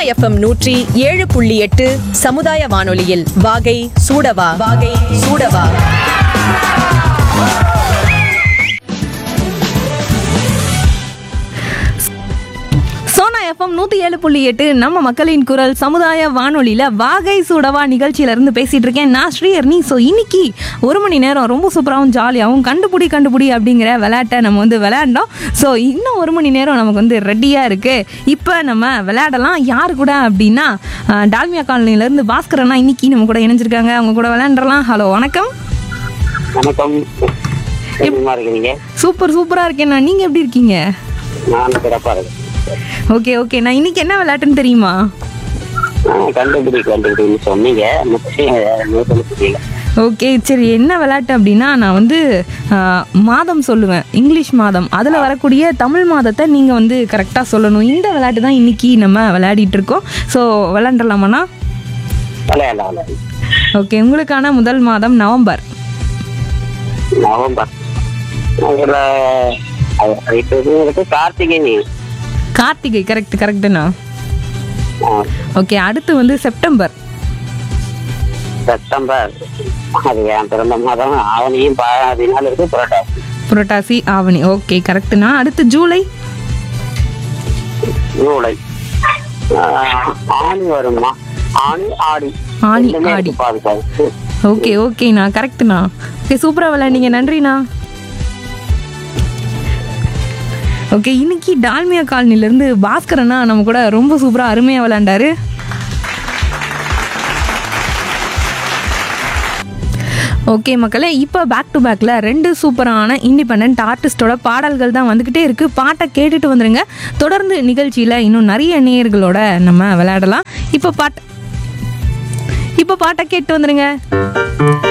FM நூற்றி ஏழு புள்ளி எட்டு சமுதாய வானொலியில் வாகை சூடவா வாகை சூடவா சோனா எஃப்எம் நூற்றி ஏழு புள்ளி எட்டு நம்ம மக்களின் குரல் சமுதாய வானொலியில் வாகை சூடவா நிகழ்ச்சியில இருந்து பேசிட்டு இருக்கேன் நான் ஸ்ரீஹர்னி ஸோ இன்னைக்கு ஒரு மணி நேரம் ரொம்ப சூப்பராகவும் ஜாலியாகவும் கண்டுபிடி கண்டுபிடி அப்படிங்கிற விளையாட்டை நம்ம வந்து விளையாண்டோம் ஸோ இன்னும் ஒரு மணி நேரம் நமக்கு வந்து ரெடியாக இருக்கு இப்போ நம்ம விளையாடலாம் யார் கூட அப்படின்னா அஹ், டால்மியா காலனிலேருந்து பாஸ்கரண்ணா இன்னைக்கு நம்ம கூட இணைஞ்சிருக்காங்க அவங்க கூட விளையாண்டுறலாம் ஹலோ வணக்கம் வணக்கம் எப்படிமா இருக்கிறீங்க சூப்பர் சூப்பராக இருக்கேண்ணா நீங்கள் எப்படி இருக்கீங்க நான் சிறப்பா இருக்கேன் ஓகே ஓகே நான் இன்னைக்கு என்ன விளையாட்டுன்னு தெரியுமா ஆ, கண்டுபிடி கண்டுபிடின்னு சொன்னீங்க நிச்சயம் என்ன சொல்ல தெரியல ஓகே சரி என்ன விளையாட்டு அப்படின்னா நான் வந்து ஆ, மாதம் சொல்லுவேன் இங்கிலீஷ் மாதம் அதில் வரக்கூடிய தமிழ் மாதத்தை நீங்கள் வந்து கரெக்டாக சொல்லணும் இந்த விளையாட்டு தான் இன்னைக்கு நம்ம விளையாடிட்டு இருக்கோம் ஸோ விளையாண்டுலாமாண்ணா விளையாடலாம் விளையாடலாம் ஓகே உங்களுக்கான முதல் மாதம் நவம்பர் நவம்பர் அதுல அது இப்ப இது இருக்கு கார்த்திகை கார்த்திகை கரெக்ட் கரெக்டுண்ணா ஆ, ஓகே அடுத்து வந்து செப்டம்பர் செப்டம்பர் அது என் பிறந்த மாதம் ஆவணியும் பதினாலு இருக்கு புரட்டாசி புரட்டாசி ஆவணி ஓகே கரெக்டுண்ணா அடுத்து ஜூலை ஜூலை ஆ, ஆணி வருமா ஆணி ஆடி ஆனி, ரெண்டுமே ஆடி. இருக்கு பாதுகாப்பு ஓகே ஓகேண்ணா கரெக்டுண்ணா ஓகே சூப்பராக விளையாண்டீங்க நன்றிண்ணா ஓகே இன்னைக்கு டால்மியா காலனிலேருந்து பாஸ்கரண்ணா நம்ம கூட ரொம்ப சூப்பராக அருமையாக விளையாண்டாரு ஓகே மக்களே இப்போ பேக் டு பேக்கில் ரெண்டு சூப்பரான இண்டிபெண்ட் ஆர்டிஸ்டோட பாடல்கள் தான் வந்துக்கிட்டே இருக்குது பாட்டை கேட்டுட்டு வந்துருங்க தொடர்ந்து நிகழ்ச்சியில் இன்னும் நிறைய நேயர்களோட நம்ம விளையாடலாம் இப்போ பாட்டு இப்போ பாட்டை கேட்டு வந்துருங்க